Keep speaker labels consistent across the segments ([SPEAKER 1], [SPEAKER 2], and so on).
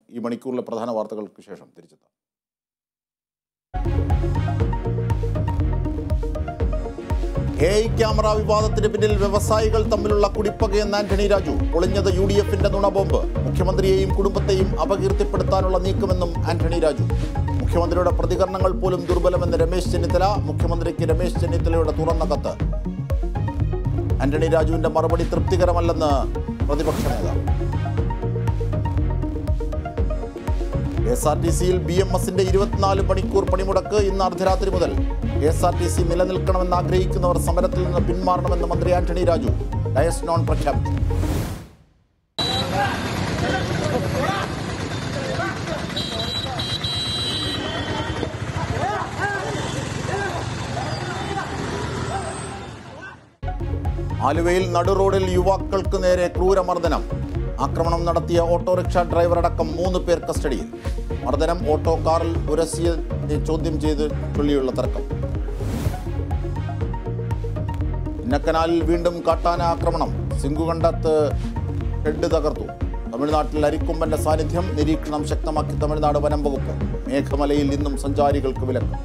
[SPEAKER 1] ഈ മണിക്കൂറിലെ പ്രധാന വാർത്തകൾക്ക് ശേഷം തിരിച്ചെത്താം എ ഐ ക്യാമറ വിവാദത്തിന് പിന്നിൽ വ്യവസായികൾ തമ്മിലുള്ള കുടിപ്പകയെന്ന് ആന്റണി രാജു പൊളിഞ്ഞത് യു ഡി എഫിന്റെ നുണബോംബ് മുഖ്യമന്ത്രിയെയും കുടുംബത്തെയും അപകീർത്തിപ്പെടുത്താനുള്ള നീക്കമെന്നും ആന്റണി രാജു മുഖ്യമന്ത്രിയുടെ പ്രതികരണങ്ങൾ പോലും ദുർബലമെന്ന് രമേശ് ചെന്നിത്തല മുഖ്യമന്ത്രിക്ക് രമേശ് ചെന്നിത്തലയുടെ തുറന്ന കത്ത് ആന്റണി രാജുവിന്റെ മറുപടി തൃപ്തികരമല്ലെന്ന് പ്രതിപക്ഷ നേതാവ് എസ് ആർ ടി സിയിൽ ബി എം എസിന്റെ ഇരുപത്തിനാല് മണിക്കൂർ പണിമുടക്ക് ഇന്ന് അർദ്ധരാത്രി മുതൽ എസ് ആർ ടി സി നിലനിൽക്കണമെന്ന് ആഗ്രഹിക്കുന്നവർ സമരത്തിൽ നിന്ന് പിന്മാറണമെന്ന് മന്ത്രി ആന്റണി രാജു ഡയസ് നോൺ പ്രഖ്യാപിച്ചു ആലുവയിൽ നടുറോഡിൽ യുവാക്കൾക്ക് നേരെ ക്രൂരമർദ്ദനം ആക്രമണം നടത്തിയ ഓട്ടോറിക്ഷ ഡ്രൈവറടക്കം മൂന്ന് പേർ കസ്റ്റഡിയിൽ മർദ്ദനം ഓട്ടോ കാറിൽ ഉരസിയെ ചോദ്യം ചെയ്ത് ചൊല്ലിയുള്ള തർക്കം ഇന്നക്കനാലിൽ വീണ്ടും കാട്ടാന ആക്രമണം സിംഗുകണ്ടത്ത് ഷെഡ് തകർത്തു തമിഴ്നാട്ടിൽ അരിക്കൊമ്പന്റെ സാന്നിധ്യം നിരീക്ഷണം ശക്തമാക്കി തമിഴ്നാട് വനം വകുപ്പ് മേഘമലയിൽ ഇന്നും സഞ്ചാരികൾക്ക് വിലക്ക്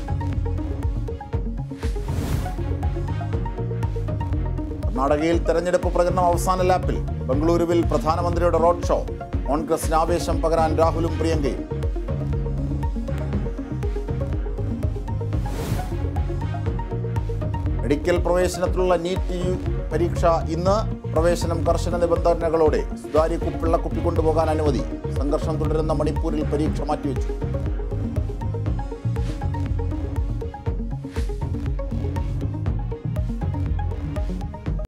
[SPEAKER 1] കർണാടകയിൽ തെരഞ്ഞെടുപ്പ് പ്രചരണം അവസാന ലാപ്പിൽ ബംഗളൂരുവിൽ പ്രധാനമന്ത്രിയുടെ റോഡ് ഷോ കോൺഗ്രസിന് ആവേശം പകരാൻ രാഹുലും പ്രിയങ്കയും മെഡിക്കൽ പ്രവേശനത്തിലുള്ള നീറ്റ് യു പരീക്ഷ ഇന്ന് പ്രവേശനം കർശന നിബന്ധനകളോടെ സുതാര്യ കുപ്പിള്ള കുപ്പി കൊണ്ടുപോകാൻ അനുമതി സംഘർഷം തുടരുന്ന മണിപ്പൂരിൽ പരീക്ഷ മാറ്റിവെച്ചു